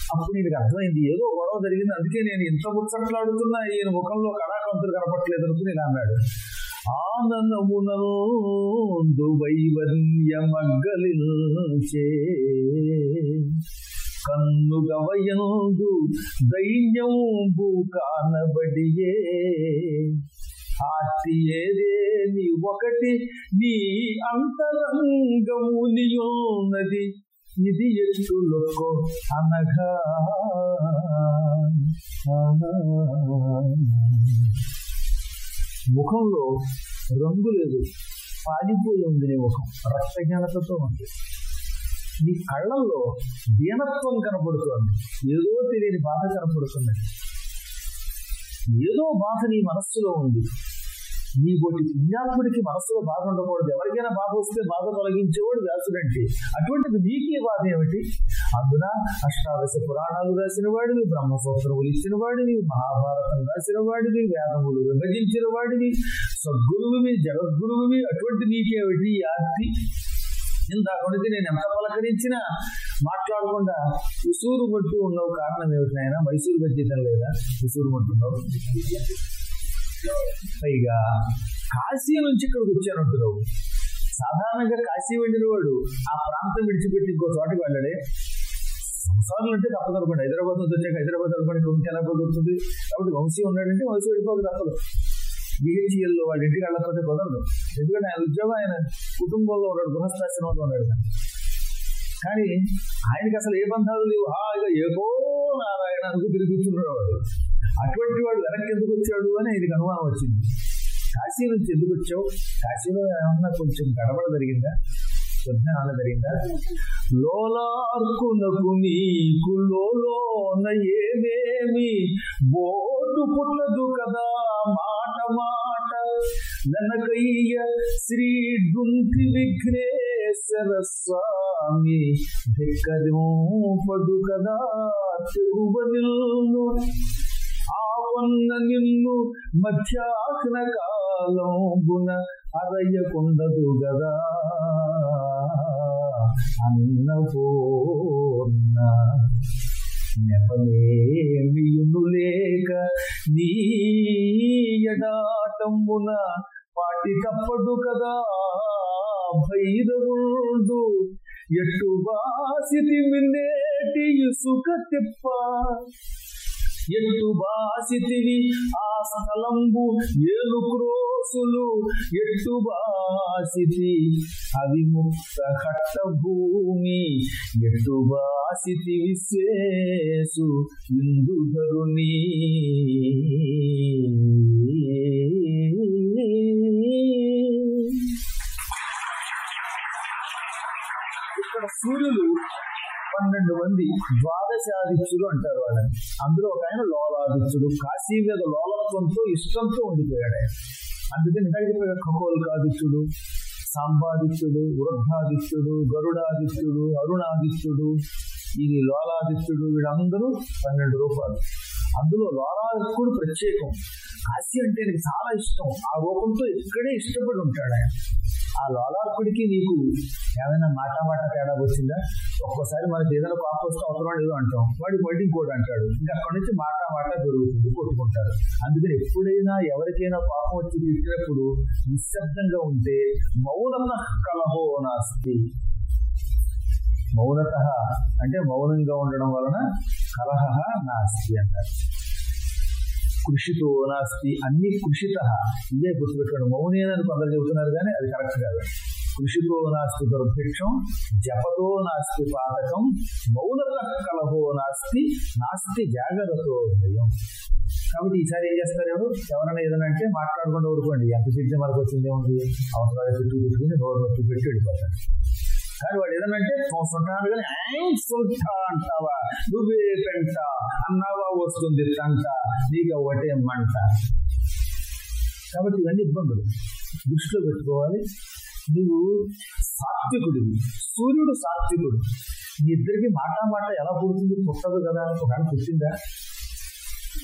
అప్పుడు నీకు అర్థమైంది ఏదో గొడవ జరిగింది అందుకే నేను ఇంత ముచ్చట్లాడుతున్నా ఈయన ముఖంలో కళాకంతులు కనపట్లేదు అనుకుని ఇలా అన్నాడు ఆనందమునందు వైవర్యమగ్గలించే కన్ను గవయందు దైన్యంబు కానబడియే ఆర్తి ఏదేని ఒకటి నీ అంతరంగమునియున్నది ఇది ఎట్టులొక్కో అనగా ముఖంలో రంగు లేదు పాలిపోయి ఉంది నీ ముఖం రక్తజ్ఞానతతో ఉంది నీ కళ్ళల్లో దీనత్వం కనపడుతోంది ఏదో తెలియని బాధ కనపడుతుంది ఏదో బాధ నీ మనస్సులో ఉంది నీ ఒకటి పుణ్యాత్ముడికి మనస్సులో బాధ ఉండకూడదు ఎవరికైనా బాధ వస్తే బాధ తొలగించేవాడు వ్యాసుడంటే అటువంటిది నీకే బాధ ఏమిటి అందున అష్టాదశ పురాణాలు రాసిన వాడివి బ్రహ్మసూత్రములు ఇచ్చిన వాడివి మహాభారతం రాసిన వాడివి వేదములు విభజించిన వాడివి సద్గురువువి జగద్గురువువి అటువంటి నీకేమిటి ఈ ఆర్తి ఇందాకొడికి నేను ఎంత పలకరించినా మాట్లాడకుండా ఉసూరు పట్టు ఉన్నావు కారణం ఏమిటి నాయన మైసూరు బజ్జీతం లేదా ఉసూరు పట్టున్నావు పైగా కాశీ నుంచి ఇక్కడికి వచ్చానంటున్నావు సాధారణంగా కాశీ వెళ్ళిన వాడు ఆ ప్రాంతం విడిచిపెట్టి ఇంకో చోటకి వెళ్ళడే సంసారాలు అంటే తప్పదు అనుకోండి హైదరాబాద్ నుంచి వచ్చాక హైదరాబాద్ అనుకోండి ఇంటి ఎలా కుదురుతుంది కాబట్టి వంశీ ఉన్నాడంటే వంశీ వెళ్ళిపోక తప్పదు బిహెచ్ఎల్లో వాళ్ళ ఇంటికి వెళ్ళకపోతే కుదరదు ఎందుకంటే ఆయన ఉద్యోగం ఆయన కుటుంబంలో ఉన్నాడు గృహస్థాశ్రమంలో ఉన్నాడు కానీ ఆయనకి అసలు ఏ బంధాలు లేవు హాయిగా ఏకో నారాయణ అనుకు తిరుగుతున్నాడు వాడు అటువంటి వాడు వెనక్కి ఎందుకు వచ్చాడు అని ఆయనకి అనుమానం వచ్చింది కాశీ నుంచి ఎందుకు వచ్చావు కాశీలో ఏమన్నా కొంచెం గడబడ జరిగిందా యుద్ధనాల జరిగిందా లోలార్కునకు నీకు లోన ఏమేమి బోటు పుట్టదు కదా మాట మాట వెనకయ్య శ్రీ డుంకి విఘ్నేశ్వర స్వామి ధిక్కరింపదు కదా తెగువనిల్లు ఆవన్న నిన్ను మధ్యాహ్న కాలంబున అరయ్యకుండదు గదా అన్నపూర్ణ నెపమేమియును లేక నీ ఎడాటంబున పాటి తప్పడు కదా భైరవుడు ఎట్టు బాసితి మిన్నేటి ఇసుక తిప్ప ఎట్టు బాసితివి ఆ స్థలంబు ఏలు క్రోసులు ఎట్టు బాసితి అవిముక్త కట్ట భూమి ఎట్టు బాసితి విశేషు ఇందుధరుని ఇక్కడ సూర్యులు పన్నెండు మంది ద్వాదశాదిత్యులు అంటారు వాళ్ళని అందులో ఒక ఆయన లోలాదిత్యుడు కాశీ మీద లోలత్వంతో ఇష్టంతో ఉండిపోయాడు ఆయన అందుకని ఇందాక ఖగోల్కాదిత్యుడు సాంబాదిత్యుడు వృద్ధాదిత్యుడు గరుడాదిత్యుడు అరుణాదిత్యుడు ఈ లోలాదిత్యుడు వీళ్ళందరూ పన్నెండు రూపాయలు అందులో లోలాదిత్యుడు ప్రత్యేకం కాశీ అంటే నాకు చాలా ఇష్టం ఆ రూపంతో ఇక్కడే ఇష్టపడి ఉంటాడు ఆయన ఆ లోలార్కుడికి నీకు ఏమైనా మాట మాట తేడా వచ్చిందా ఒక్కోసారి మనకి ఏదైనా పాప వస్తే అవసరం ఏదో అంటాం వాడికి మళ్ళీ ఇంకోటి అంటాడు ఇంకా అక్కడి నుంచి మాట మాట జరుగుతుంది కొట్టుకుంటారు అందుకని ఎప్పుడైనా ఎవరికైనా పాపం వచ్చి తిట్టినప్పుడు నిశ్శబ్దంగా ఉంటే మౌనత కలహో నాస్తి మౌనత అంటే మౌనంగా ఉండడం వలన కలహ నాస్తి అంటారు కృషితో నాస్తి అన్ని కృషిత ఇదే గుర్తుపెట్టుకోండి మౌని అని కొందరు చెబుతున్నారు కానీ అది కరెక్ట్ కాదు కృషితో నాస్తి దుర్భిక్షం జపతో నాస్తి పాతకం మౌనత కలహో నాస్తి నాస్తి జాగ్రత్తతో భయం కాబట్టి ఈసారి ఏం చేస్తారు ఎవరు ఎవరైనా ఏదైనా అంటే మాట్లాడకుండా ఊరుకోండి ఎంత తింటే మనకు వచ్చింది ఏముంది అవసరాలు చుట్టూ పెట్టుకుని నోరు నొప్పి పెట్టి వెళ్ళిపోతారు కానీ వాడు ఏదనంటే సంవత్సరాలు కానీ "ఏయ్, సుల్తా అంటావా నువ్వే పెంట అన్నావా వస్తుంది తంట నీకు ఒకటే మంట కాబట్టి ఇవన్నీ ఇబ్బందులు దృష్టిలో పెట్టుకోవాలి నువ్వు సాత్వికుడివి సూర్యుడు సాత్వికుడు మీ ఇద్దరికి మాట మాట ఎలా పుడుతుంది పుట్టదు కదా ఒకవేళ పుట్టిందా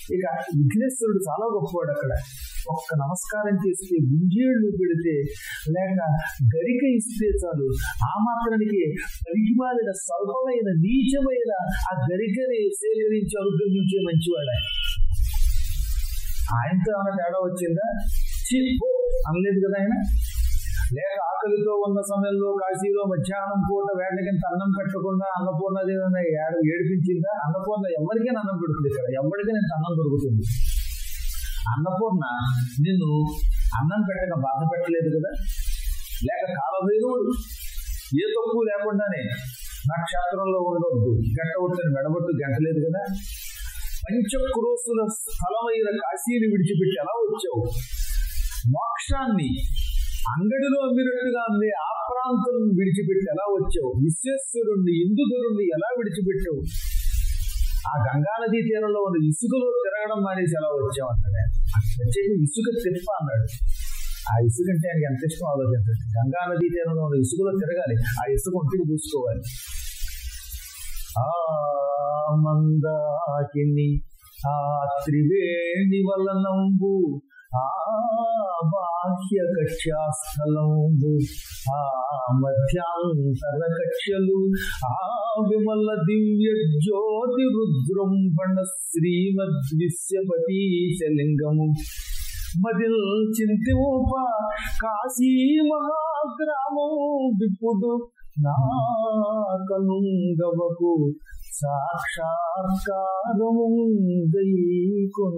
ఇక విఘ్నేశ్వరుడు చాలా గొప్పవాడు అక్కడ ఒక్క నమస్కారం చేస్తే గుంజేళ్లు పెడితే లేక గరిక ఇస్తే చాలు ఆ మాత్రానికి పరిమాలిన స్వల్పమైన నీచమైన ఆ గరికని సేకరించి అనుగ్రహించే మంచివాడు ఆయన ఆయనతో ఏమైనా తేడా వచ్చిందా ఛీ, పో అనలేదు కదా ఆయన లేక ఆకలితో ఉన్న సమయంలో కాశీలో మధ్యాహ్నం పూట వేటకింత అన్నం పెట్టకుండా అన్నపూర్ణదేవి ఏడ ఏడిపించిందా అన్నపూర్ణ ఎవరికైనా అన్నం పెడుతుంది ఇక్కడ ఎవరికైనా ఇంత అన్నం దొరుకుతుంది అన్నపూర్ణ నిన్ను అన్నం పెట్టక బాధ పెట్టలేదు కదా లేక కాలభైరవుడు ఏ తప్పు లేకుండానే నక్షత్రంలో ఉండొద్దు గంట కొట్టిన మెడబట్టు గంటలేదు కదా పంచక్రోసుల స్థలమైన కాశీని విడిచిపెట్టి ఎలా వచ్చావు మోక్షాన్ని అంగడిలో అమ్మినట్టుగా అమ్మే ఆ ప్రాంతం విడిచిపెట్టి ఎలా వచ్చావు విశ్వేశ్వరుణ్ణి ఇందుధరుణ్ణి ఎలా విడిచిపెట్టావు ఆ గంగా నదీ తీరంలో ఉన్న ఇసుకలో తిరగడం మానేసి ఎలా వచ్చావు అంటాడు ఆయన. ప్రత్యేక ఇసుక తిప్ప అన్నాడు ఆ ఇసుక అంటే ఆయనకి ఎంత ఇష్టం ఆలోచించండి గంగా నదీ తీరంలో ఉన్న ఇసుకలో తిరగాలి ఆ ఇసుక ఒంటికి పూసుకోవాలి ఆ మందాకిని ఆ త్రివేణి వలనంబు ఆ బాహ్య కక్ష్యాస్థలంబు ఆ మధ్యాంతర కక్ష్యలు ఆ విమల దివ్య జ్యోతి రుద్రంబణ శ్రీమద్ విశ్వపతి లింగము మదిల్ చింతింప కాశీ మహాగ్రామం విప్పుడు నా కనుంగవకు సాక్షాత్కారము గైకొను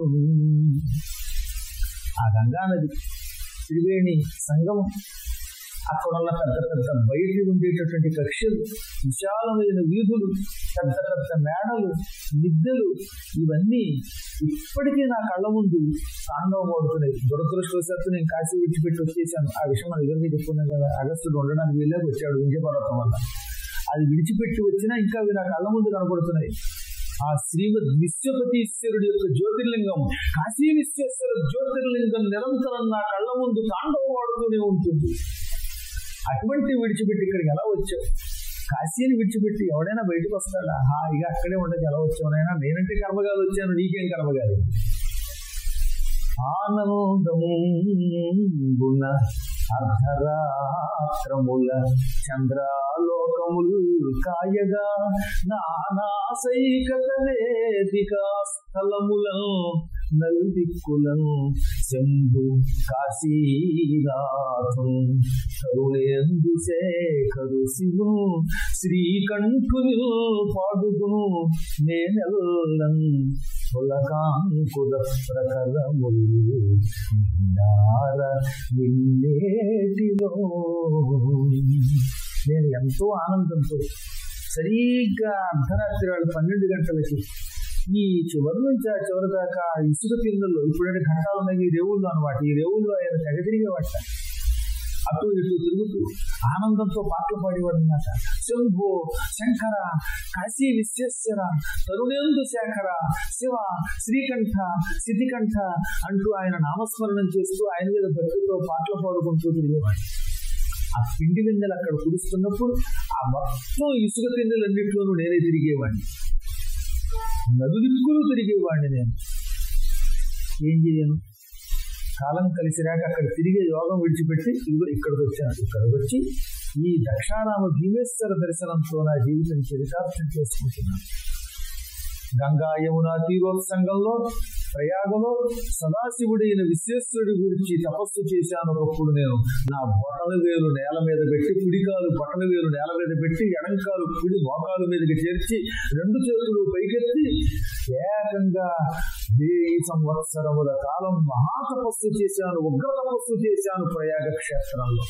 ఆ గంగా నది త్రివేణి సంగమం అక్కడ ఉన్న పెద్ద పెద్ద బయట ఉండేటటువంటి కక్షలు విశాలమైన వీధులు పెద్ద పెద్ద మేడలు మిద్దెలు ఇవన్నీ ఇప్పటికీ నా కళ్ళ ముందు తాండవం అవుతున్నాయి దురదృష్టవశాత్తు నేను కాశీ విడిచిపెట్టి వచ్చేసాను ఆ విషయం మన ఎదురుగా చెప్పుకున్నాను కదా అగస్టుడు ఉండడానికి వెళ్ళాక వచ్చాడు వింజపర్వతం వల్ల అది విడిచిపెట్టి వచ్చినా ఇంకా అవి నా కళ్ళ ముందు కనపడుతున్నాయి ఆ శ్రీమద్ విశ్వపతీశ్వరుడి యొక్క జ్యోతిర్లింగం కాశీ విశ్వేశ్వర జ్యోతిర్లింగం నిరంతరం నా కళ్ళ ముందు తాండవమాడుతూనే ఉంటుంది అటువంటి విడిచిపెట్టి ఇక్కడికి ఎలా వచ్చావు కాశీని విడిచిపెట్టి ఎవడైనా బయటకు వస్తాడా హాయిగా అక్కడే ఉండక ఎలా వచ్చావునైనా నేనంటే కర్మగాలు వచ్చాను నీకేం కర్మగాలి ఆనందమున అర్ధరాత్రముల చంద్రాలోకములు కాయగా నానాసైకత వేదికా స్థలములను నల్దిక్కులను శంభు కాశీనాథం కరుణేందు శేఖరు శివు శ్రీకంఠుని పాడుగును నేనెల్లం పులకాంకుర ప్రకరములు నిన్నార నిన్నేటిలో నేను ఎంతో ఆనందంతో సరిగ్గా అర్ధరాత్రి వాళ్ళు పన్నెండు గంటలకి ఈ చివరి నుంచి ఆ చివరి దాకా ఆ ఇసుక కిందల్లో ఇప్పుడంటే ఘటాలు ఉన్నాయి ఈ రేవుల్లో అనమాట ఈ రేవుల్లో ఆయన తెగ తిరిగేవాట అటు ఇటు తిరుగుతూ ఆనందంతో పాటలు పాడేవాడు అనమాట శంభో శంకర కాశీ విశ్వేశ్వర తరుణేందు శేఖర శివ శ్రీకంఠ సిద్ధికంఠ అంటూ ఆయన నామస్మరణం చేస్తూ ఆయన మీద భక్తితో పాటలు పాడుకుంటూ తిరిగేవాడు ఆ పిండి విందెలు అక్కడ కురుస్తున్నప్పుడు ఆ మొత్తం ఇసుక పిందెలన్నింటిలోనూ నేనే తిరిగేవాడిని నలుదిక్కులు తిరిగేవాడిని నేను ఏం చేయను కాలం కలిసి రాక అక్కడ తిరిగే యోగం విడిచిపెట్టి ఇదిగో ఇక్కడికి వచ్చాను ఇక్కడికి వచ్చి ఈ దక్షారామ భీమేశ్వర దర్శనంతో నా జీవితం చరితార్థం చేసుకుంటున్నాను గంగా యమున తీరోత్సంగంలో ప్రయాగలో సదాశివుడైన విశ్వేశ్వరుడి గురించి తపస్సు చేశాను ఒకప్పుడు నేను నా బొటన వేలు నేల మీద పెట్టి కుడికాలు బొటన వేలు నేల మీద పెట్టి ఎడంకాలు కుడి మోకాలు మీదకి చేర్చి రెండు చేతులు పైకెత్తి ఏకంగా వెయ్యి సంవత్సరముల కాలం మహాతపస్సు చేశాను ఉగ్ర తపస్సు చేశాను ప్రయాగ క్షేత్రంలో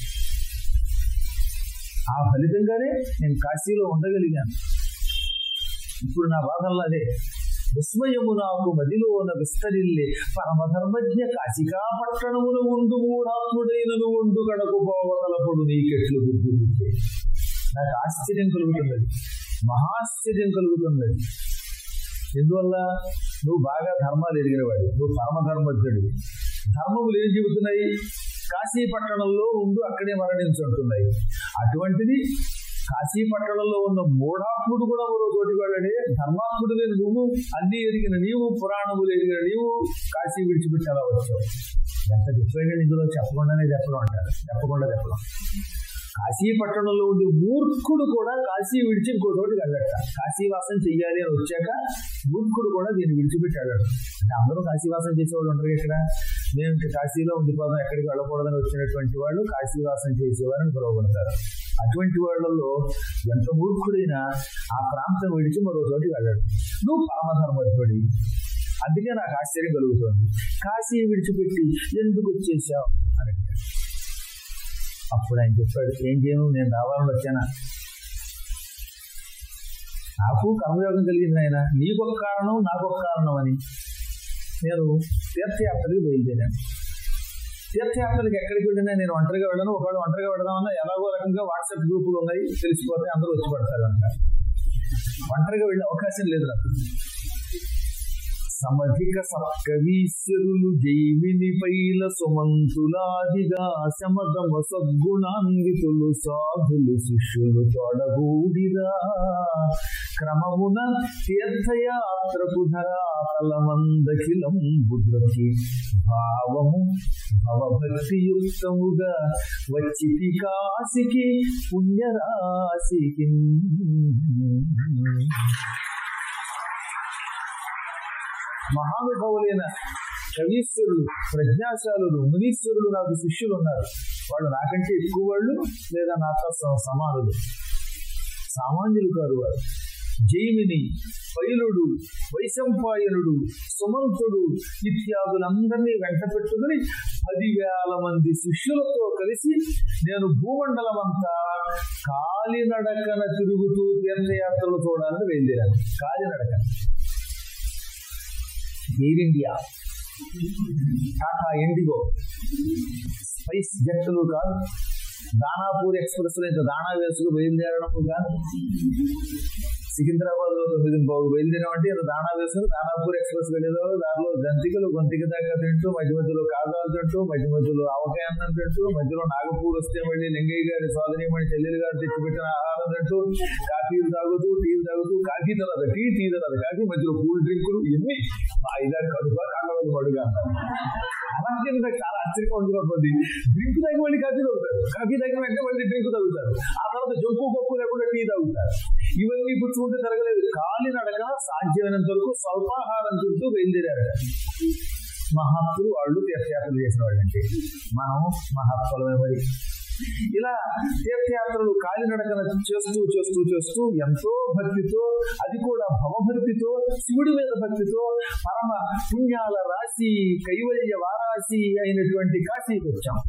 ఆ ఫలితంగానే నేను కాశీలో ఉండగలిగాను ఇప్పుడు నా బాధల్లో అదే విస్మయము నాకు మదిలోన విస్తరిల్లి పరమధర్మజ్ఞ కాశికా పట్టణమును ఉండు మూఢాత్ముడైనను ఉండు కడకు పోవతలపుడు నీకెట్లు బుద్ధి పుట్టే నాకు ఆశ్చర్యం కలుగుతున్నది మహాశ్చర్యం కలుగుతున్నది ఎందువల్ల నువ్వు బాగా ధర్మాలు ఎరిగినవాడు నువ్వు పరమధర్మజ్ఞుడివి ధర్మములు ఏం చెబుతున్నాయి కాశీ పట్టణంలో ఉండు అక్కడే మరణించుంటున్నాయి అటువంటిది కాశీ పట్టణంలో ఉన్న మూఢాత్ముడు కూడా మరో చోటికి వెళ్ళడే ధర్మాత్ముడు లేని నువ్వు అన్ని ఎరిగిన నీవు పురాణములు ఎరిగిన నీవు కాశీ విడిచిపెట్టి అలా వచ్చావు ఎంత డిఫరెంట్ ఇందులో చెప్పకుండానే చెప్పడం అంటారు చెప్పకుండా చెప్పడం కాశీ పట్టణంలో ఉండే మూర్ఖుడు కూడా కాశీ విడిచి ఇంకో చోటికి వెళ్ళట కాశీవాసం చెయ్యాలి అని వచ్చాక మూర్ఖుడు కూడా దీన్ని విడిచిపెట్టి వెళ్ళాడు అంటే అందరూ కాశీవాసం చేసేవాళ్ళు ఉంటారు ఇక్కడ మేము ఇంకా కాశీలో ఉండిపోదాం ఎక్కడికి వెళ్ళకూడదని వచ్చినటువంటి వాళ్ళు కాశీవాసం చేసేవారని పిలువబడతారు అటువంటి వాళ్ళల్లో ఎంత మూర్ఖుడైనా ఆ ప్రాంతం విడిచి మరో చోటికి వెళ్ళాడు నువ్వు పరమధర్మత్వుడి అందుకే నాకు ఆశ్చర్యం కలుగుతుంది కాశీ విడిచిపెట్టి ఎందుకు వచ్చేసావు అని అడిగాడు. అప్పుడు ఆయన చెప్పాడు ఏం చేయను నేను రావాలని వచ్చానా నాకు కర్మయోగం కలిగింది ఆయన నీకొక కారణం నాకొక కారణం అని నేను తీర్థయాత్రకి బయలుదేరాను తీర్థయాత్రలకు ఎక్కడికి వెళ్ళినా నేను ఒంటరిగా వెళ్ళను ఒకవేళ ఒంటరిగా వెళదామన్నా ఎలాగో రకంగా వాట్సాప్ గ్రూపులు ఉన్నాయి తెలిసిపోతే అందరూ వచ్చి పడతారు అంట ఒంటరిగా వెళ్ళే అవకాశం లేదు నాకు సమధిక సప్కవీశ్వరులు జైమిని పైల సుమంతులాదిగా శమదమ సద్గుణాన్వితులు సాధులు శిష్యులు తొడగూడిరా క్రమమున తీర్థయాత్రకు ధరాతలమందఖిలం బుద్ధకి భావము భవభక్తియుక్తముగా వచ్చి కాశికి పుణ్యరాశికి మహానుభావులైన కవీశ్వరులు ప్రజ్ఞాశాలులు మునీశ్వరులు నాకు శిష్యులు ఉన్నారు వాళ్ళు నాకంటే ఎక్కువ వాళ్ళు లేదా నాతో స- సమానులు సామాన్యులు కాదు వారు జైమిని పైలుడు వైశంపాయనుడు సుమంతుడు ఇత్యాదులందరినీ వెంట పెట్టుకుని పదివేల మంది శిష్యులతో కలిసి నేను భూమండలం అంతా కాలినడకన తిరుగుతూ తీర్థయాత్రలు చూడాలని బయలుదేరాను కాలినడక ఎయిర్ ఇండియా టాటా ఇండిగో స్పైస్ జట్టులు కాదు దానాపూర్ ఎక్స్ప్రెస్ లో ఇంత దాణా వేసుకు బయలుదేరడం కాదు సికింద్రాబాద్ లో తొమ్మిది బాబు బయలుదేరాం అంటే ఇంత దాణా వేసుకుని దానాపూర్ ఎక్స్ప్రెస్ వెళ్ళేదో దానిలో జంతికలు గొంతిక దాకా తింటూ మధ్య మధ్యలో కాదాలు తింటూ మధ్య మధ్యలో ఆవకాయ అన్నం తింటూ మధ్యలో నాగపూర్ వస్తే మళ్ళీ లింగయ్య గారి సోదరిమణి చెల్లెలు గారు తెచ్చిపెట్టిన ఆహారం తింటూ కాఫీలు తాగుతూ టీలు తాగుతూ కాఫీ తర్వాత టీ టీ తర్వాత కాఫీ మధ్యలో కూల్ డ్రింకులు ఇవన్నీ ఐదారు కడుపా కాళ్ళవల్లి మడుగా అలాగే నాకు చాలా ఆశ్చర్యంగా ఉండిపోతుంది డ్రింక్ తాగి మళ్ళీ కాఫీ తాగుతారు కాఫీ తాగిన వెంటనే మళ్ళీ డ్రింక్ తాగుతారు ఆ తర్వాత జంపు పప్పు లేకుండా టీ తాగుతారు ఇవన్నీ పుచ్చుకుంటే జరగలేదు కాలి నడక సాధ్యమైనంత వరకు స్వల్పాహారం తింటూ బయలుదేరారు మహాత్ములు వాళ్ళు తీర్థయాత్రలు చేసిన వాళ్ళంటే మనం మహాత్ములమే మరి ఇలా తీర్థయాత్రలు కాలినడకన చేస్తూ చేస్తూ చేస్తూ ఎంతో భక్తితో అది కూడా భవభక్తితో శివుడి మీద భక్తితో పరమ పుణ్యాల రాశి కైవల్య వారాశి అయినటువంటి కాశీకి వచ్చాం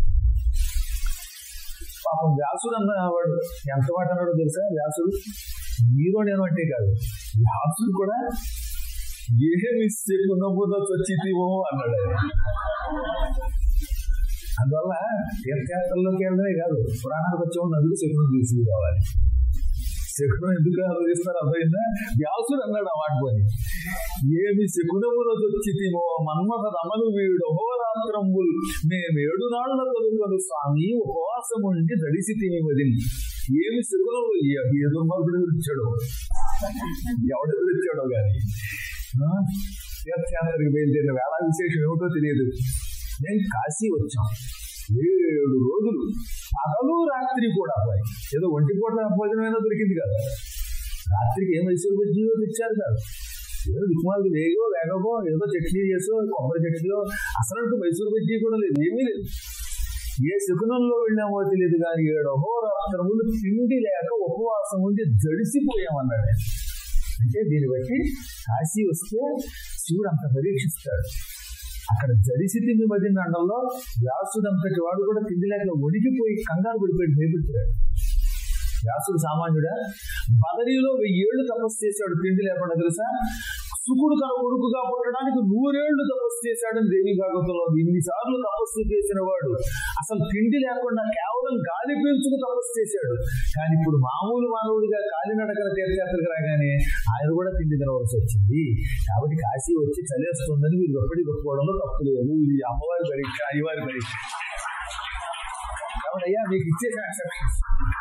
పాపం వ్యాసుడు అన్నవాడు ఎంత మాట అన్నాడో తెలుసా వ్యాసుడు మీరు నేను అంటే కాదు వ్యాసుడు కూడా ఏమి చెప్పున్నబోదో చచ్చితివో అన్నాడు ఆయన. అందువల్ల తీర్థయాత్రల్లోకి వెళ్ళడమే కాదు పురాణానికి వచ్చే నదులు శకునం తీసుకురావాలి శకునం ఎందుకు ఆలోచిస్తారు అర్థమైందా వ్యాసుడు అన్నాడు ఆ మాట పోని ఏమి శకునమున దొచ్చితిమో మన్మథ రమలు వీడు అహోరాత్రంబుల్ మేము ఏడు నాళ్ల తొలుగను స్వామి ఉపవాసం ఉండి దడిసి తినిమది ఏమి శకునము ఏ దుర్మార్గుడు ఇచ్చాడు ఎవడు ఇచ్చాడో గాని ఆ? తీర్థయాత్రకి బయలుదేరిన వేళ విశేషం ఏమిటో తెలియదు నేను కాశీ వచ్చాం ఏడు రోజులు పగలు రాత్రి కూడా పోయి ఏదో ఒంటి పూట భోజనమైనా దొరికింది కదా రాత్రికి ఏం మైసూరు బజ్జీయో తెచ్చారు కాదు ఏదో దిక్కుమాలకు వేగో వేగమో ఏదో చట్నీ చేసో కొబ్బరి చట్నీయో అసలు మైసూరు బజ్జీ కూడా లేదు ఏమీ లేదు ఏ శకునంలో వెళ్ళామో తెలియదు కానీ ఏడు అహోరాత్రములు తిండి లేక ఉపవాసం ఉండి జడిసిపోయామన్నాడు ఆయన. అంటే దీన్ని బట్టి కాశీ వస్తే శివుడు అంత పరీక్షిస్తాడు అక్కడ జడిసి తిండి మదిన అండంలో వ్యాసుడంతటి వాడు కూడా తిండి లేక వణికిపోయి కంగారు పడిపోయి భయపెట్టాడు వ్యాసుడు సామాన్యుడా బదరీలో వెయ్యేళ్లు తపస్సు చేశాడు తిండి లేకుండా తెలుసా శుకుడు తన కొడుకుగా పుట్టడానికి నూరేళ్లు తపస్సు చేశాడని దేవి భాగవతంలో ఉంది. ఇన్నిసార్లు తపస్సు చేసిన వాడు అసలు తిండి లేకుండా కేవలం గాలి పీల్చుకు తపస్సు చేశాడు కానీ ఇప్పుడు మామూలు మానవుడిగా కాలినడకల తీర్థయాత్రకు రాగానే ఆయన కూడా తిండి తినవలసి వచ్చింది కాబట్టి కాశీ వచ్చి చలేస్తుందని మీరు గొప్పటి గొప్పవడంలో తప్పు లేదు ఇది అమ్మవారి పరీక్ష అయ్యవారి పరీక్ష కాబట్టి అయ్యా మీకు ఇచ్చే సాక్ష్యం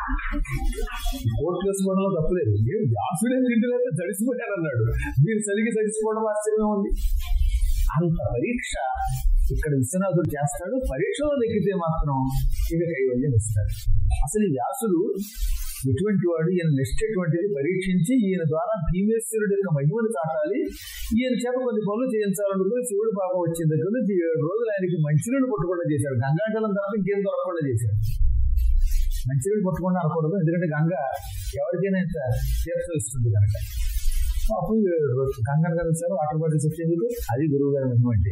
కోట్లు వేసుకోవడంలో తప్పలేదు ఏం వ్యాసుడే తింటలేదు తడిసిపోయారు అన్నాడు మీరు సరిగి తడిసిపోవడం ఆశ్చర్యం ఉంది అంత పరీక్ష ఇక్కడ విశ్వనాథుడు చేస్తాడు పరీక్షలో నెక్కితే మాత్రం ఇక కైవల్యం ఇస్తాడు అసలు ఈ వ్యాసుడు ఎటువంటి వాడు ఈయన నెక్స్ట్ ఎటువంటిది పరీక్షించి ఈయన ద్వారా భీమేశ్వరుడు యొక్క మహిమను చాటాలి ఈయన చేత కొన్ని పనులు చేయించాలనుకుని శివుడు పాపం వచ్చిన దగ్గర నుంచి ఏడు రోజులు ఆయనకి మంచినీళ్ళు పుట్టకుండా చేశాడు గంగాజలం తప్ప ఇంకేం దొరకకుండా చేశాడు మంచినీళ్ళు పుట్టకుండా అనకూడదు ఎందుకంటే గంగ ఎవరికైనా ఇంత తీర్థం ఇస్తుంది కనుక పాపం ఏడు రోజులు గంగను కలిసారు వాటర్ బాటిల్స్ వచ్చేందుకు అది గురువు గారి మహిమ అంటే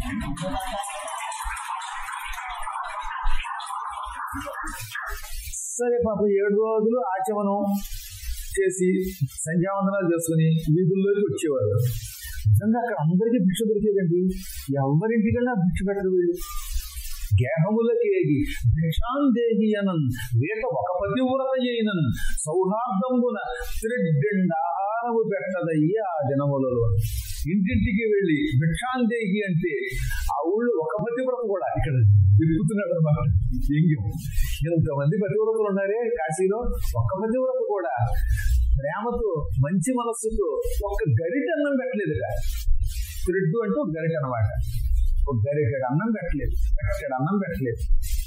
సరే పాపం ఏడు రోజులు ఆచమనం చేసి సంధ్యావందనాలు చేసుకుని వీధుల్లోకి వచ్చేవారు నిజంగా అక్కడ అందరికీ భిక్ష దొరికేదండి ఎవరింటికైనా భిక్ష పెట్టరు వీళ్ళు గేహములకేగి భిక్షాందేహి అనన్ వేట ఒక పతివ్రత అయినన్ సౌహార్దంబున త్రిడ్డండాహారము పెట్టదయ్యి ఆ దినములలో ఇంటింటికి వెళ్ళి భిక్షాందేహి అంటే ఆ ఊళ్ళో ఒక పతివ్రత కూడా ఇక్కడ తిరుగుతున్నాడు అనమాట వ్యంగ్యం ఇంతమంది పతివ్రతలు ఉన్నారే కాశీలో ఒక్క పతివ్రత కూడా ప్రేమతో మంచి మనస్సుతో ఒక్క గరిట అన్నం పెట్టలేదుగా త్రిడ్డు అంటే ఒక గరిట అనమాట ఒక గరిటెడు అన్నం పెట్టలేదు పెట్టాడు అన్నం పెట్టలేదు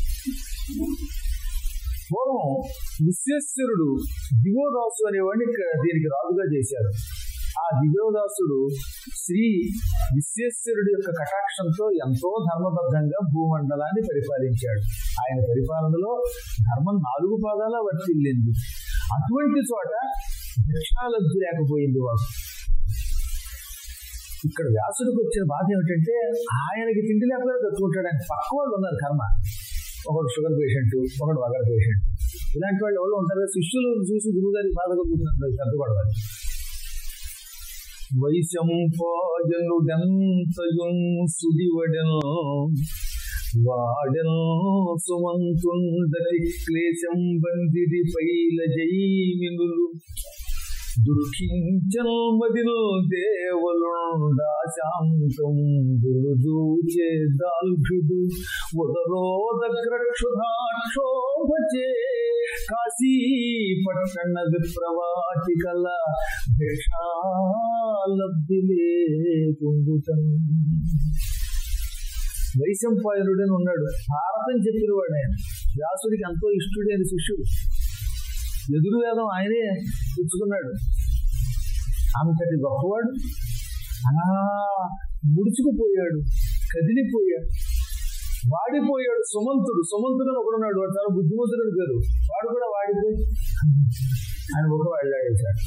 పూర్వం విశ్వేశ్వరుడు దివోదాసు అనేవాడిని ఇక్కడ దీనికి రాజుగా చేశారు ఆ దివ్యోదాసుడు శ్రీ విశ్వేశ్వరుడి యొక్క కటాక్షంతో ఎంతో ధర్మబద్ధంగా భూమండలాన్ని పరిపాలించాడు ఆయన పరిపాలనలో ధర్మం నాలుగు పాదాల వర్తిల్లింది అటువంటి చోట భిక్షాలబ్ధి లేకపోయింది వాడు ఇక్కడ వ్యాసుడికి వచ్చిన బాధ ఏమిటంటే ఆయనకి తిండి లేకపోతే కట్టుకుంటాడు ఆయన పక్క వాళ్ళు ఉన్నారు కర్మ ఒకడు షుగర్ పేషెంట్ ఒకడు వగర్ పేషెంట్ ఇలాంటి వాళ్ళు ఎవరు ఉంటారు శిష్యులు చూసి గురువు గారికి బాధ కలుగుతున్నారు సర్దుపడవాలి వైశంపాజనుడెంతయున్ సుడివడెన్ వాడెన్ సుమంతుండతి క్లేశం బందిది పైల జైమినులు దుఃఖించల్ మదిల్ దేవులుండాశాంతం గురుజూచే దాల్భుడు ఉదరోదగ్రక్షుధాక్షోభచే కాశీ పట్టణ విప్రవాటికల భిక్షాలబ్ధిలే పొందుతం వైశంపాయనుడని ఉన్నాడు భారతం చెప్పిన వాడు ఆయన వ్యాసుడికి ఎంతో ఇష్టుడైన శిష్యుడు ఎదురు వేదం ఆయనే పుచ్చుకున్నాడు అంతటి గొప్పవాడు అలా ముడుచుకుపోయాడు కదిలిపోయాడు వాడిపోయాడు సుమంతుడు సుమంతుడు అని ఒకడున్నాడు వాడు చాలా బుద్ధిమంతుడు అని పేరు వాడు కూడా వాడిపోయి ఆయన ఒక వెళ్ళాడేశాడు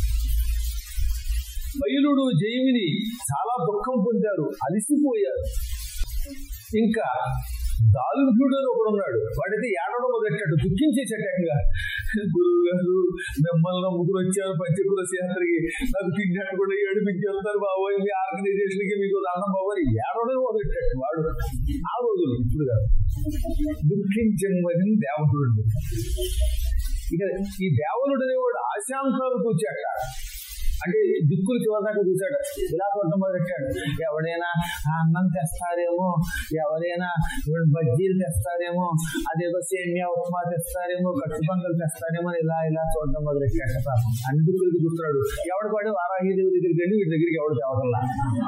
బయలుడు జైమిని చాలా దుఃఖం పొందారు అలిసిపోయారు ఇంకా దాలుభ్యుడు అని ఒకడున్నాడు వాడైతే ఏడవడం మొదలెట్టాడు దుఃఖించేసేటట్టుగా గురువు గారు మిమ్మల్ని ముగ్గురు వచ్చారు పంచకుల యాత్రకి నాకు తిండి కూడా ఏడిపించేస్తారు బాబోయ్ మీ ఆర్గనైజేషన్ కి మీకు దండం బాబోయ్ ఏడవడం మొదలెట్టాడు వాడు ఆ రోజులు ఇప్పుడు కాదు దుఃఖించమని దేవతుడు ఇక ఈ దేవుడు అనేవాడు ఆశాంతాలు కూర్చాట అంటే దిక్కులు చివరిదాకా చూశాడు ఇలా కొట్టడం మొదలెట్టాడు ఎవడైనా అన్నం తెస్తారేమో ఎవరైనా బజ్జీలు తెస్తారేమో అదేదో సేమియా ఉప్మా తెస్తారేమో కట్టు పంకలు తెస్తారేమో అని ఇలా ఇలా చూడడం మొదలెట్టాడు పాపం అన్ని దిక్కులకి చూస్తున్నాడు ఎవడు పడి వారాహిదేవి దగ్గరికి వెళ్ళి వీటి దగ్గరికి ఎవడు తేవటల్లా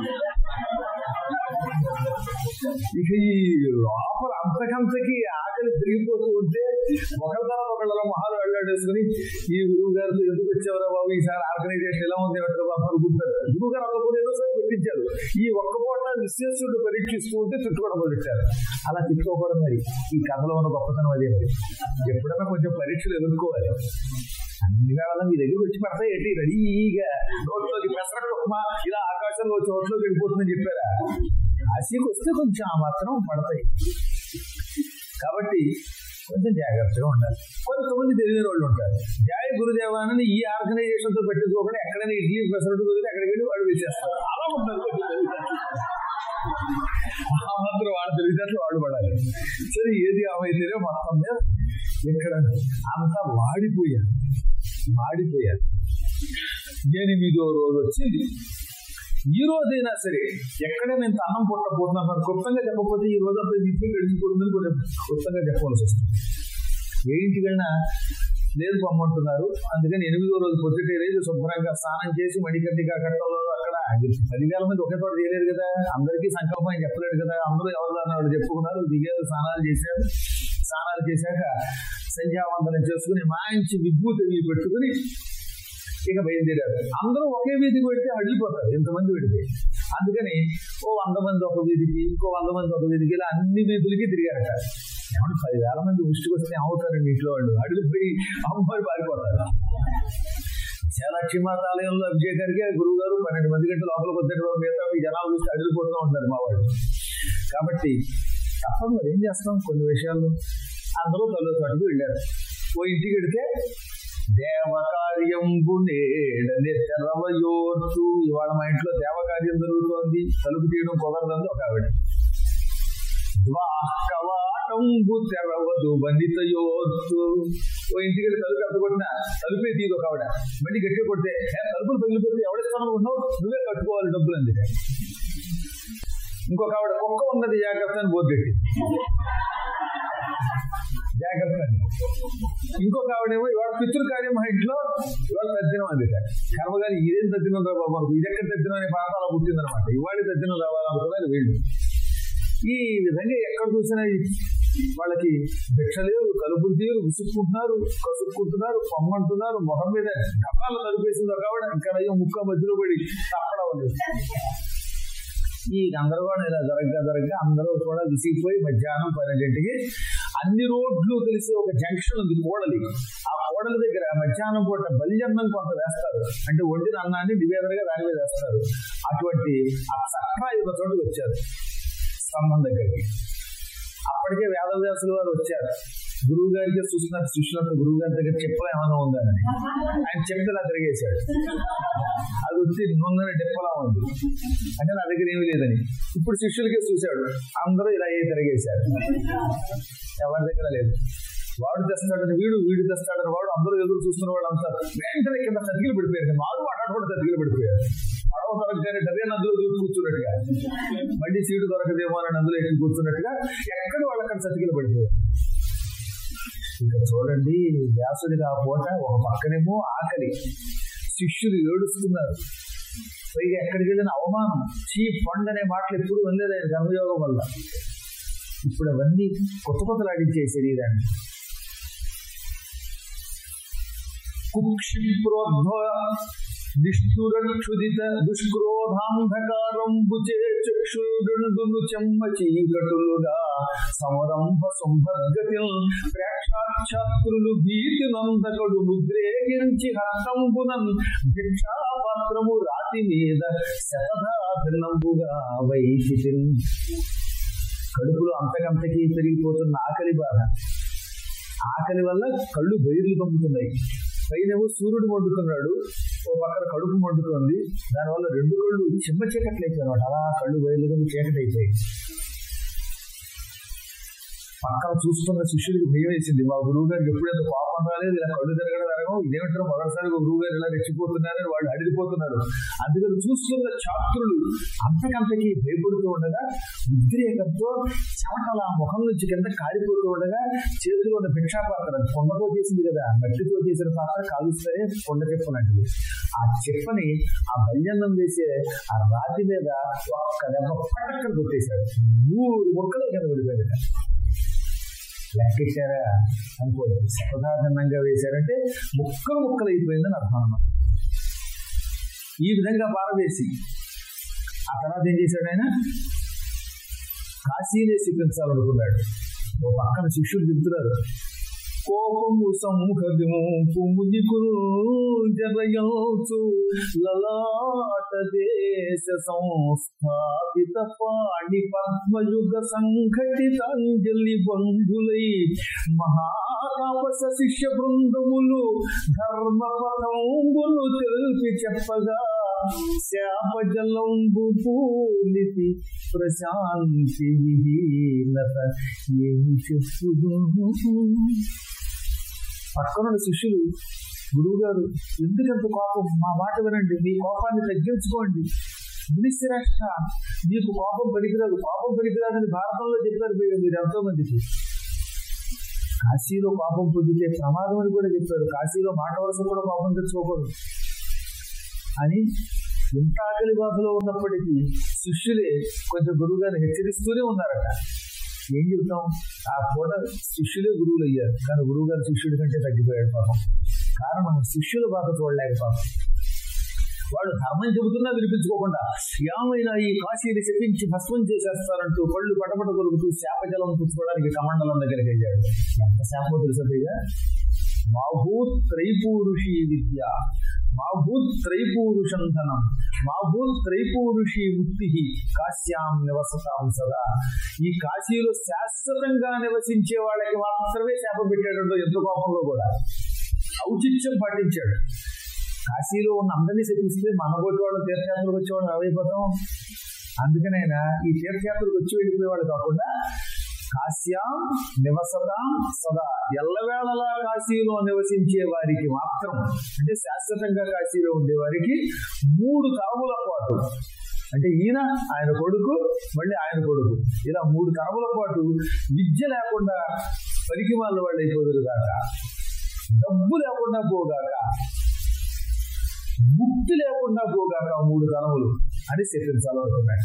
ఇక ఈ లోపల అంతకంతకి ఆకలి పెరిగిపోతూ ఉంటే ఒకరి తర్వాత ఒకళ్ళ మొహాలు వెళ్ళాడేసుకుని ఈ గురువు గారితో ఎందుకు వచ్చేవారా బాబు ఈసారి ఆర్గనైజేషన్ ఎలా ఉంది ఎవరు బాబు అనుకుంటారు గురువు గారు అనుకుని ఏదో సరే పెట్టించారు ఈ ఒక్క పూట విశ్వేశ్వరుడు పరీక్షిస్తూ ఉంటే తిట్టుకోవడం మొదలెట్టారు అలా తిట్టుకోకూడదు మరి ఈ కథలో ఉన్న గొప్పతనం అదే మరి ఎప్పుడైనా కొంచెం పరీక్షలు ఎదుర్కోవాలి అన్ని వేళ మీ దగ్గరికి వచ్చి పడతాయి ఏంటి రెడీగా నోట్లోకి పెసరట్టు ఉప్మా ఇలా ఆకాశంలో వచ్చి నోట్లోకి వెళ్ళిపోతుందని చెప్పారా కాశీకి వస్తే కొంచెం ఆ మాత్రం పడతాయి కాబట్టి కొంచెం జాగ్రత్తగా ఉండాలి కొంతమంది తెలియని వాళ్ళు ఉంటారు జయ గురుదేవానని ఈ ఆర్గనైజేషన్ తో పెట్టుకోకుండా ఎక్కడైనా ఇడ్లీ పెసరట్టు కుదిరి అక్కడికి వెళ్ళి వాడు వేసేస్తారు అలా ఉంటారు కొంచెం తెలివితేటలు. ఆ మాత్రం వాడు తెలివితేటలు వాడు పడాలి సరే ఏది ఏమైతేనే మొత్తం మీద ఇక్కడ అంతా వాడిపోయారు వాడిపోయారు ఎనిమిదో రోజు వచ్చింది ఈ రోజైనా సరే ఎక్కడ నేను అన్నం పుట్టబోతున్నాను మరి క్లుప్తంగా చెప్పకపోతే ఈ రోజు అప్పుడు నిత్యం గడిచిపోతుందని కొంచెం క్లుప్తంగా చెప్పవలసి వస్తుంది ఏ ఇంటికైనా లేదు పొమ్మంటున్నారు అందుకని ఎనిమిదో రోజు పొద్దుటే రోజు శుభ్రంగా స్నానం చేసి మణికట్టిగా కట్టలో అక్కడ పదివేల మంది ఒకే చోట చేయలేదు కదా అందరికీ సంకల్పం అని చెప్పలేదు కదా అందరూ ఎవరు వాళ్ళు చెప్పుకున్నారు దిగారు స్నానాలు చేశారు స్నానాలు చేశాక సంధ్యావందనం చేసుకుని మంచి విభూతి అవి పెట్టుకుని ఇక బయలుదేరారు అందరూ ఒకే వీధికి పెడితే అడిగిపోతారు ఇంతమంది పెడితే అందుకని ఓ వంద మంది ఒక వీధికి ఇంకో వంద మంది ఒక వీధికి ఇలా అన్ని వీధులకి తిరిగారట ఏమంటే పదివేల మంది ముష్టికి వస్తే అవుతారండి ఇంట్లో వాళ్ళు అడిగిపోయి అమ్మాయి పారిపోతారు విశాలాక్షి మాత ఆలయంలో అభిషేకానికి గురువు గారు పన్నెండు మంది గంటల లోపలికి వచ్చేట మిగతా ఈ జనాలు చూస్తే అడిగిపోతూ ఉంటారు మా వాళ్ళు కాబట్టి తప్పదు మరి ఏం చేస్తాం కొన్ని విషయాలు అందరూ తల్లి చోటకు వెళ్ళారు ఓ ఇంటికి వెడితే దేవకార్యంబు నేడనే తెరవయోర్చు ఇవాళ మా ఇంట్లో దేవకార్యం జరుగుతోంది తలుపు తీయడం కుదరదని ఒక ఆవిడ ద్వాకవాటంబు తెరవదు వనితయోర్చు ఓ ఇంటికి వెళ్ళి తలుపు ఎంత కొట్టినా తలుపే తీదు ఒక ఆవిడ మళ్ళీ గట్టిగా కొడితే "ఏ, తలుపులు పగిలిపోతే ఎవడిస్తాను ఉన్నావు నువ్వే కట్టుకోవాలి డబ్బులు అందుకే ఇంకొక ఆవిడ కుక్క ఉన్నది జాగ్రత్త అని బోర్డెట్టి జాగ్రత్త అని ఇంకొక ఆవిడేమో ఇవాళ పితృకార్యం మా ఇంట్లో ఇవాళ తద్దినం అందుక కర్మగారి ఇదేం తద్దినం రా బాబు అనుకో ఇదెక్కడ తద్దినం అనే పాట అలా పుట్టిందనమాట ఇవాళ తద్దినం రావాలనుకున్నారు వీళ్ళు ఈ విధంగా ఎక్కడ చూసినా ఈ వాళ్ళకి భిక్ష లేవు కలుపులు తీరు విసుక్కుంటున్నారు కసుక్కుంటున్నారు పొమ్మంటున్నారు మొహం మీద డబ్బాలు తలుపేసింది ఒక ఆవిడ ఇంకా అయ్యో ముక్క మధ్యలో పడి తప్పడం లేదు ఈ గందరగోళం ఇలా జరగగా జరగగా అందరూ కూడా విసిగిపోయి మధ్యాహ్నం పన్నెండింటికి అన్ని రోడ్లు కలిసి ఒక జంక్షన్ ఉంది కోడలి ఆ కోడలి దగ్గర మధ్యాహ్నం పూట బలిజన్నం కొంత వేస్తారు అంటే వండిన అన్నాన్ని నివేదనగా దాని మీద వేస్తారు అటువంటి ఆ చక్ర ఒక చోటుకు వచ్చారు స్తంభం దగ్గరికి అప్పటికే వేదవ్యాసులు వారు వచ్చారు గురువు గారికి చూస్తున్నారు శిష్యులంతా గురువు గారి దగ్గర చెప్పలు ఏమైనా ఉందని ఆయన చెప్తే నా తిరిగేశాడు అది వచ్చి నొందన డెప్పలా ఉంది అంటే నా దగ్గర ఏమీ లేదని ఇప్పుడు శిష్యులకే చూశాడు అందరూ ఇలా ఏ తిరిగేశారు ఎవరి దగ్గర లేదు వాడు తెస్తాడని వీడు వీడు తెస్తాడని వాడు అందరూ ఎదురు చూస్తున్న వాడు అంతా వెంటనే కింద చతికిలు పడిపోయారు మారు మాట్లాడు కూడా చతికిలు పడిపోయారు పడవ దొరకగానే డబ్బే నదులు దూకి కూర్చున్నట్టుగా మళ్ళీ సీటు దొరకదేమో అని నదులు ఎక్కి కూర్చున్నట్టుగా ఎక్కడ వాళ్ళు అక్కడ చతికిలు పడిపోయారు ఇంకా చూడండి వ్యాసుడిగా ఆ పూట ఒక పక్కనేమో ఆకలి శిష్యులు ఏడుస్తున్నారు పైగా ఎక్కడికి వెళ్ళిన అవమానం చీ ఫండ్ అనే మాటలు ఎప్పుడు వెళ్ళలేదు ఆయన కర్మయోగం వల్ల ఇప్పుడు అవన్నీ కొత్త కొత్తలాడించే శరీరాన్ని కుక్షిప్రోద్భవ నిష్ఠురక్షుదిత దుష్క్రోధాంధకారంబుచే చక్షురుండును చెమ్మ చీకటులుగా సమరంభ సంభద్గతిల్ ప్రేక్షాక్షాత్రులు భీతి నందకుడు ముద్రేగించి హస్తంబునన్ భిక్షాపాత్రము రాతి మీద శతధాభిన్నంబుగా వైచితిన్ కడుపులో అంతకంతకి పెరిగిపోతున్న ఆకలి బాధ ఆకలి వల్ల కళ్ళు బయర్లు పంపుతున్నాయి పైనేమో సూర్యుడు మండుతున్నాడు ఓ పక్కన కడుపు మండుతోంది దానివల్ల రెండు కళ్ళు చిమ్మ చీకట్లు అయిపోయినాడు అలా కళ్ళు బయలుగా చీకటి అయిపోయాయి పక్కన చూస్తున్న శిష్యుడికి భయం వేసింది మా గురువు గారికి ఎప్పుడైతే కోపం రాలేదు ఇలా కళ్ళు తిరగడం జరగవు ఇదేమిటో మొదటిసారి గురువు గారు ఇలా రెచ్చిపోతున్నారని వాళ్ళు అడిగిపోతున్నారు అందుకని చూస్తున్న ఛాత్రులు అంతకంతకి భయపడుతూ ఉండగా ఉద్రేకంతో చెమటల ముఖం నుంచి కింద కారిపోతూ ఉండగా చేతిలో ఉన్న భిక్షాపాత్ర కొండతో చేసింది కదా మట్టితో చేసిన పాత్ర కాలుస్తే కొండ చెప్పనండి ఆ చెప్పని ఆ బల్యన్నం వేసే ఆ రాతి మీద ఒక్క దెబ్బ పటక్కన కొట్టేశాడు మూడు మొక్కలే కింద పడిపోయాడు లెక్కెట్టారా అనుకోండి సాధారణంగా వేశారంటే ముక్కలు ముక్కలు అయిపోయిందని అర్థం అన్నమాట ఈ విధంగా పారవేసి ఆ తర్వాత ఏం చేశాడు ఆయన కాశీనే స్వీకరించాలనుకున్నాడు ఓ పక్కన శిష్యులు చెబుతున్నారు కోపము సంహరింపు ముదికులు జరయల్చు లలాట దేశ సంస్థాపిత పాణి పద్మయుగ సంఘటితాంజలి బంధులై మహాతాపస శిష్య బృందములు ధర్మ పదంబులు తెలిపి చెప్పగా శాపజలంబు పూలితి ప్రశాంతి విహీనత ఏమి చెప్పుదు పక్కన శిష్యులు గురువు గారు ఎందుకంత కోపం మా మాట వినండి మీ కోపాన్ని తగ్గించుకోండి మునిశ్రేష్ట మీకు కోపం పనికిరాదు కోపం పనికిరాదని భారతంలో చెప్పారు మీరు మీరు ఎంతో మందికి కాశీలో పాపం పొందితే ప్రమాదం అని కూడా చెప్పారు కాశీలో మాట వరుస కూడా పాపం తెచ్చుకోకూడదు అని ఎంత ఆకలి బాధలో ఉన్నప్పటికీ శిష్యులే కొంచెం గురువు గారిని హెచ్చరిస్తూనే ఉన్నారట ఏం చెప్తాం ఆ పూట శిష్యులే గురువులు అయ్యారు కానీ గురువు గారు శిష్యుడి కంటే తగ్గిపోయాడు పాపం కారణం శిష్యుల బాధ చూడలేక పాపం వాడు ధర్మం చెబుతున్నా వినిపించుకోకుండా ఏమైనా ఈ కాశీని శపించి భస్మం చేసేస్తారంటూ కళ్ళు పటపట కొలుగుతూ శాపజలం పుచ్చుకోవడానికి కమండలం దగ్గరికి వెళ్ళాడు ఎంత శాపమో తెలుసా మాభూత్ త్రైపూరుషి విద్య మాభూత్ త్రైపూరుషం ధనం మాభూత్ త్రైపూరుషి ముక్తి కాశ్యాం నివసతాం సదా ఈ కాశీలో శాశ్వతంగా నివసించే వాళ్ళకి మాత్రమే శాపం పెట్టాడు ఎంత కోపంలో కూడా ఔచిత్యం పాటించాడు కాశీలో ఉన్న అందరినీ శపిస్తే మన కొట్టి వాళ్ళు తీర్థయాత్రకు వచ్చేవాళ్ళు ఏమైపోతాం అందుకనైనా ఈ తీర్థయాత్రకు వచ్చి వెళ్ళిపోయేవాళ్ళు కాకుండా కాశ్యాం నివసతాం సదా ఎల్లవేళలా కాశీలో నివసించే వారికి మాత్రం అంటే శాశ్వతంగా కాశీలో ఉండే వారికి మూడు తరముల పాటు అంటే ఈయన ఆయన కొడుకు మళ్ళీ ఆయన కొడుకు ఇలా మూడు తరముల పాటు విద్య లేకుండా పనికి వాళ్ళ వాళ్ళు అయిపోదురు కాక డబ్బు లేకుండా పోగాక ముక్తి లేకుండా పోగాక మూడు తరములు అని శపించాలనుకున్నాడు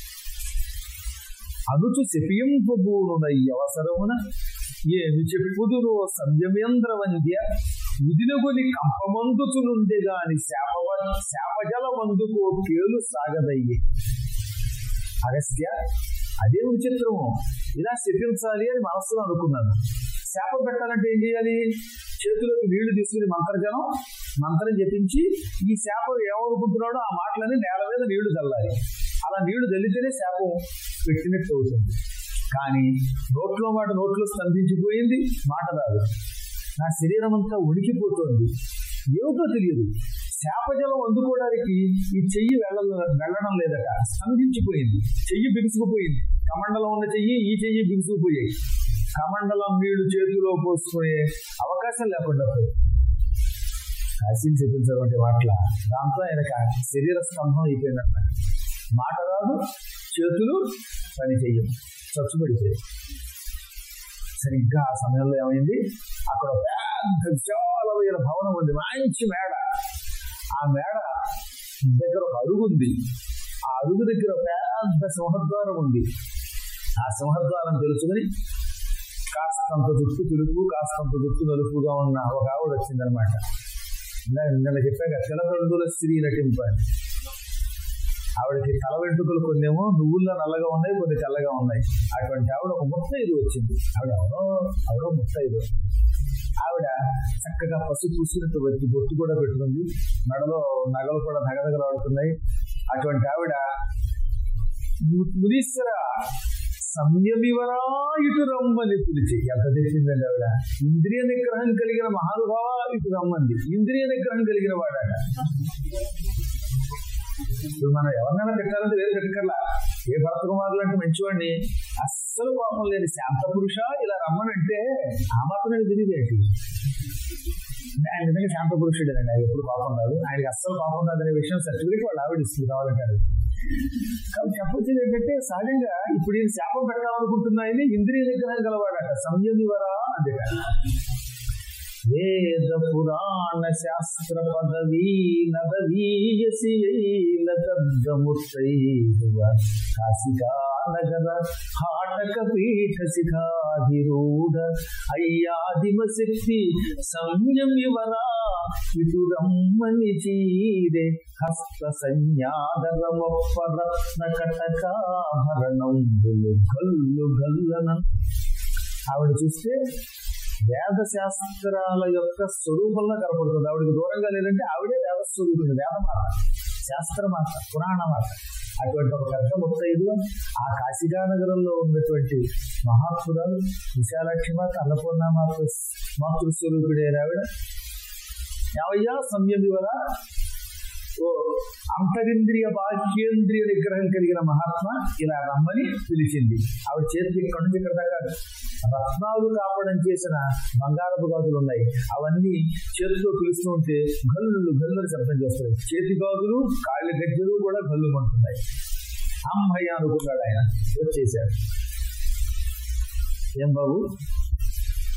అనుచు శపింపబూనునై అవసరమున ఏమి చెప్పుదురో సంయమేంద్ర వంద్య ఉదినగుని కంపమందుచు నుండి గాని శాపవ శాపజల మందుకో కేలు సాగదయ్యి అగస్త్య అదే విచిత్రము ఇలా శపించాలి అని మనస్సులో అనుకున్నాను శాపం పెట్టాలంటే ఏం చేయాలి చేతిలోకి నీళ్లు తీసుకుని మంత్రజలం మంత్రం జపించి ఈ శాపం ఏమనుకుంటున్నాడో ఆ మాటలని నేల మీద నీళ్లు చల్లాలి అలా నీళ్లు చల్లితేనే శాపం పెట్టినట్టు అవుతుంది కానీ నోట్లో మాట నోట్లో స్తంభించిపోయింది మాట రాదు నా శరీరం అంతా ఉనికిపోతోంది ఏమిటో తెలియదు శాపజలం అందుకోవడానికి ఈ చెయ్యి వెళ్ళ వెళ్ళడం లేదట స్తంభించిపోయింది చెయ్యి బిగుసుకుపోయింది కమండలం ఉన్న చెయ్యి ఈ చెయ్యి బిగుసుకుపోయాయి కమండలం నీళ్లు చేతిలో పోసుకునే అవకాశం లేకుండా పోయింది కాశీని చెప్పించడం అంటే మాటల దాంతో ఆయనకు శరీర స్తంభం అయిపోయిందన్నమాట మాట రాదు చేతులు పని చెయ్యం చచ్చుపడిపోయాయి సరిగ్గా ఆ సమయంలో ఏమైంది అక్కడ పెద్ద విశాలమైన భవనం ఉంది మంచి మేడ ఆ మేడ దగ్గర ఒక అరుగు ఉంది ఆ అరుగు దగ్గర పెద్ద సింహద్వారం ఉంది ఆ సింహద్వారం తెలుసుకుని కాస్తంత జుట్టు తెలుపు కాస్తంత జుట్టు నలుపుగా ఉన్న ఒక ఆవిడ వచ్చిందనమాట నిన్న చెప్పాక తెలగండుల స్త్రీ నటింపని ఆవిడకి తల వెంట్రుకలు కొన్నేమో నువ్వుల్లో నల్లగా ఉన్నాయి కొన్ని తెల్లగా ఉన్నాయి అటువంటి ఆవిడ ఒక ముత్తైదు వచ్చింది ఆవిడ ఎవరో ఎవరో ముత్తైదు ఆవిడ చక్కగా పసుపు పూసినట్టు వచ్చి బొట్టు కూడా పెట్టుకుంది మెడలో నగలు కూడా నగదగలాడుతున్నాయి అటువంటి ఆవిడ మునీశ్వర సంయమివరా ఇటు రమ్మని పిలిచి ఎంత తెచ్చిందండి ఆవిడ ఇంద్రియ నిగ్రహం కలిగిన మహానుభావ ఇటు రమ్మంది ఇంద్రియ నిగ్రహం కలిగిన వాడాక ఇప్పుడు మనం ఎవరినైనా పెట్టాలంటే వేరు పెట్టకర్లా ఏ భరత కుమారులు అంటే మంచివాడిని అస్సలు పాపం లేని శాంత పురుష ఇలా రమ్మనంటే ఆ మాత్రమే తెలియదు ఏంటి అంటే ఆయన నిజంగా శాంత పురుషుడేనండి ఆయన ఎప్పుడు పాపం రాదు ఆయనకి అస్సలు పాపం రాదనే విషయం సర్టిఫికేట్ వాళ్ళు ఆవిడ ఇస్తుంది కావాలంటారు కాబట్టి చెప్పొచ్చేది ఏంటంటే సహజంగా ఇప్పుడు ఈయన శాపం పెట్టాలనుకుంటున్నాయని ఇంద్రియ నిగ్రహం గలవాడట సంయమివరా అంటే వేద పురాణ శాస్త్ర పదవీ నదవీయసి లబ్ధముత్తైవ కాశికా నగర హాటక పీఠ శిఖాధిరూఢ అయ్యాదిమ శక్తి సంయమివరా ఇటు రమ్మని చీరే హస్త సంజ్ఞాదరమొప్పరత్న కటకాభరణంబులు గల్లు గల్లన ఆవిడ చూస్తే వేద శాస్త్రాల యొక్క స్వరూపంలో కనపడుతుంది ఆవిడకి దూరంగా లేదంటే ఆవిడే వేద స్వరూపుడు వేదమాత శాస్త్రమాత పురాణమాత అటువంటి ఒక పెద్ద ముత్తైదు ఆ కాశీగా నగరంలో ఉన్నటువంటి మహాత్మురాలు విశాలాక్షి మాత అన్నపూర్ణ మాత మాతృస్వరూపుడే ఆవిడ యావయ్యా సంయమి వల్ల ఓ అంతరింద్రియ బాహ్యేంద్రియ నిగ్రహం కలిగిన మహాత్మ ఇలా రమ్మని పిలిచింది ఆవిడ చేతికి ఇక్కడ నుంచి ఇక్కడ దాకా రత్నాలు కాపడం చేసిన బంగారపు గాజులు ఉన్నాయి అవన్నీ చేతితో పిలుస్తూ ఉంటే గల్లు గల్లు శబ్దం చేస్తాయి చేతి గాజులు కాళ్ళ గజ్జలు కూడా గల్లు మంటున్నాయి అమ్మయ్య అనుకున్నాడు ఆయన వచ్చేసాడు ఏం బాబు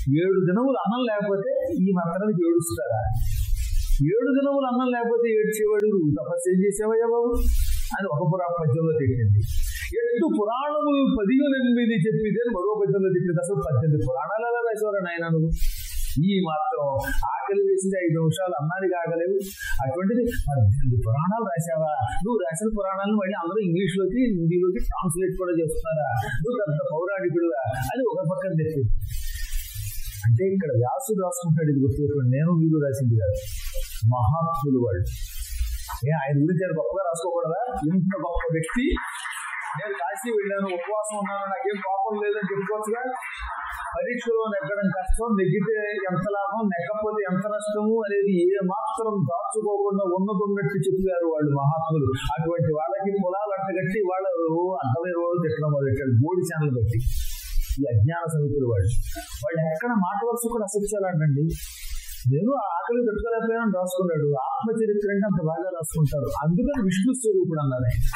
ఏడు దినములు అన్నం లేకపోతే ఈ మాత్రానికి ఏడుస్తారా ఏడు దినములు అన్నం లేకపోతే ఏడ్చేవాడు నువ్వు తపస్సు ఏం చేసేవయ్యా బాబు అని ఒక పురా పద్యంలో తిట్టింది ఎట్టు పురాణములు పదిహేనెనిమిది చెప్పితే మరో పద్యంలో తిట్టింది అసలు పద్దెనిమిది పురాణాలు ఎలా రాసేవారు నాయన నువ్వు ఈ మాత్రం ఆకలి వేసింది ఐదు నిమిషాలు అన్నానికి ఆగలేవు అటువంటిది పద్దెనిమిది పురాణాలు రాసావా నువ్వు రాసిన పురాణాలను మళ్ళీ అందరూ ఇంగ్లీష్ లోకి హిందీలోకి ట్రాన్స్లేట్ కూడా చేస్తున్నారా నువ్వు పెద్ద పౌరాణికుడుగా అని ఒక పక్కన తెచ్చింది అంటే ఇక్కడ వ్యాసుడు రాసుకుంటాడు ఇది గుర్తుపెట్టుకోండి నేను వీరు రాసింది కాదు మహాత్ములు వాళ్ళు ఏ ఆయన గురించి ఆయన గొప్పగా రాసుకోకూడదా ఇంత గొప్ప వ్యక్తి నేను కాశీ వెళ్ళాను ఉపవాసం ఉన్నాను నాకేం పాపం లేదని చెప్పుకోవచ్చుగా పరీక్షలో నెగ్గడం కష్టం నెగ్గితే ఎంత లాభం నెగ్గకపోతే ఎంత నష్టము అనేది ఏ మాత్రం దాచుకోకుండా ఉన్నదున్నట్టు చెప్పారు వాళ్ళు మహాత్ములు అటువంటి వాళ్ళకి పొలాలు అంటగట్టి వాళ్ళు అర్థమైన రోజు తిట్టడం మొదలెట్టాడు మూడు ఛానల్ పెట్టి ఈ అజ్ఞాన సమితులు వాళ్ళు వాళ్ళు ఎక్కడ మాట వరుస కూడా అసత్యాలంటండి నేను ఆ ఆకలి పెట్టుకోలేకపోయినా రాసుకున్నాడు ఆత్మచరిత్ర అంటే అంత బాగా రాసుకుంటారు అందుకని విష్ణు స్వరూపుడు అన్నారు ఆయన.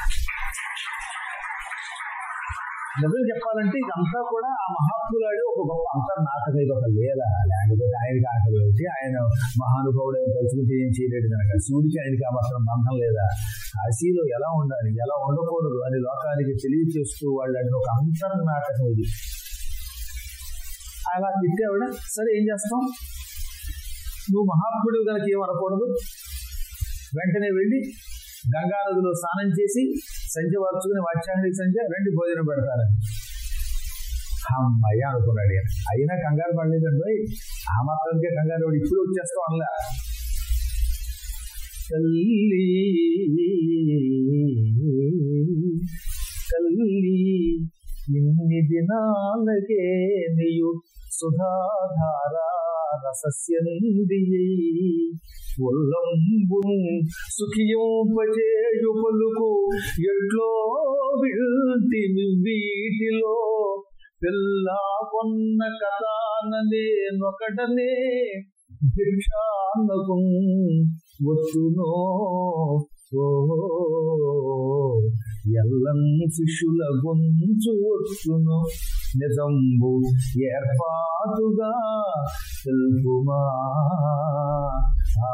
నిజం చెప్పాలంటే ఇదంతా కూడా ఆ మహాత్ములాడే ఒక గొప్ప అంతర్నాటక ఇది ఒక లీల లేకపోతే ఆయనకి ఆకలి వచ్చి ఆయన మహానుభావుడు ఆయన తలుచుకుంటే ఏం చేయలేడు కనుక శివుడికి ఆయనకి ఆ మాత్రం బంధం లేదా కాశీలో ఎలా ఉండాలి ఎలా ఉండకూడదు అని లోకానికి తెలియచేస్తూ వాళ్ళు ఒక అంతర్నాటకం ఇది అలా తిట్టేవాడ సరే ఏం చేస్తాం నువ్వు మహాత్ముడు కనుక ఏమనకూడదు వెంటనే వెళ్ళి గంగా నదిలో స్నానం చేసి సంధ్య వరుచుకుని వాచ్యానికి సంధ్య రెండు భోజనం పెడతారని అమ్మయ్య అనుకున్నాడు ఈయన. అయినా కంగారు పడలేదండి ఆ మాత్రానికే కంగారు పడి ఇప్పుడు వచ్చేస్తాం అనలా తల్లి తల్లి ఇన్ని దినాలకే నీయు సుధాధారా రసస్యందియై ఒల్లంబును సుఖియోపచేయు పలుకు ఎట్లో వింటి వీటిలో పిల్లా కొన్న కథాననే నొకటనే భిక్షాన్నకు వచ్చునో ఓ ఎల్లం శిష్యుల గొంచు వచ్చును నిజంబు ఏర్పాటుగా తెలుపుమా ఆ,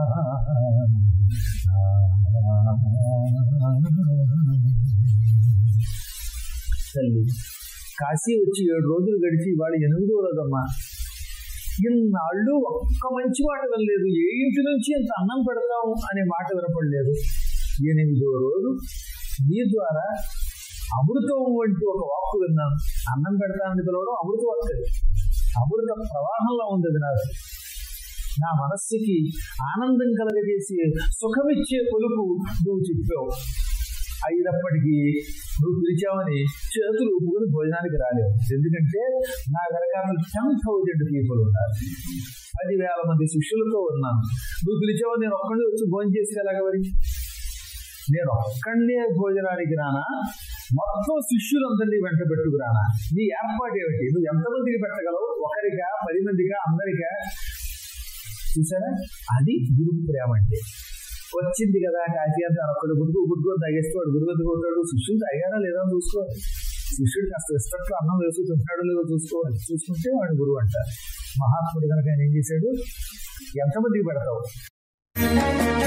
తల్లి కాశీ వచ్చి ఏడు రోజులు గడిచి ఇవాళ ఎనిమిదో రోజమ్మా ఇన్నాళ్ళు ఒక్క మంచి మాట వినలేదు ఏ ఇంటి నుంచి ఇంత అన్నం పెడతాము అనే మాట వినపడలేదు ఎనిమిదో రోజు మీ ద్వారా అమృతం వంటి ఒక వాక్కు విన్నాను అన్నం పెడతానని పిలవడం అమృత వాక్కు అమృత ప్రవాహంలో ఉంది అది నాకు నా మనస్సుకి ఆనందం కలగజేసి సుఖమిచ్చే పొలుపు నువ్వు చెప్పావు అయినప్పటికీ నువ్వు పిలిచావని చేతులు ఊపుకొని భోజనానికి రాలేవు ఎందుకంటే నా వెనకాల టెన్ థౌజండ్ పీపుల్ ఉన్నారు పదివేల మంది శిష్యులతో ఉన్నాను నువ్వు పిలిచావు నేను ఒక్కడే వచ్చి భోజనం చేస్తే ఎలాగ మరి నేను ఒక్కడే భోజనానికి రానా మొత్తం శిష్యులందరినీ వెంట పెట్టుకురానా నీ ఏర్పాటు ఏమిటి నువ్వు ఎంతమందికి పెట్టగలవు ఒకరికా పది మందికా అందరికా చూసారా అది గురు ప్రేమ అంటే వచ్చింది కదా కాశీ అంతా ఒక్కడు గుడుగు గుడుగు తాగేస్తాడు గురువు పోతాడు శిష్యుడు తాగారా లేదా అని చూసుకోవాలి శిష్యుడు కాస్త రెస్పెక్ట్ అన్నం వేసి తింటాడో లేదో చూసుకోవాలి చూసుకుంటే వాడు గురువు అంటారు మహాత్ముడు కనుక ఆయన ఏం చేశాడు ఎంతమందికి పెడతావు